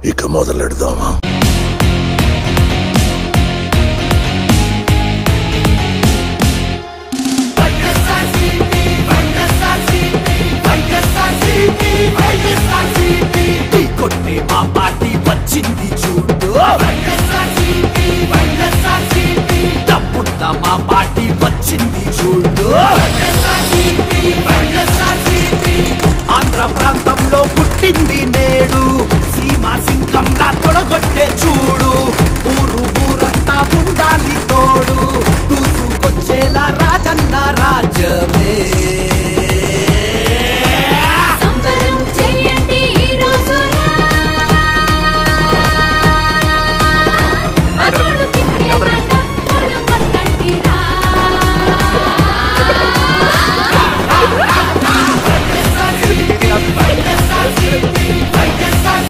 ఇక మొదలెడదామా ఢీ కొట్టే మా పార్టీ వచ్చింది చూడు డబ్బున్న మా పార్టీ వచ్చింది చూడు ఆంధ్ర ప్రాంతంలో పుట్టింది నేడు సీమా సింగంలా తొడగొట్టే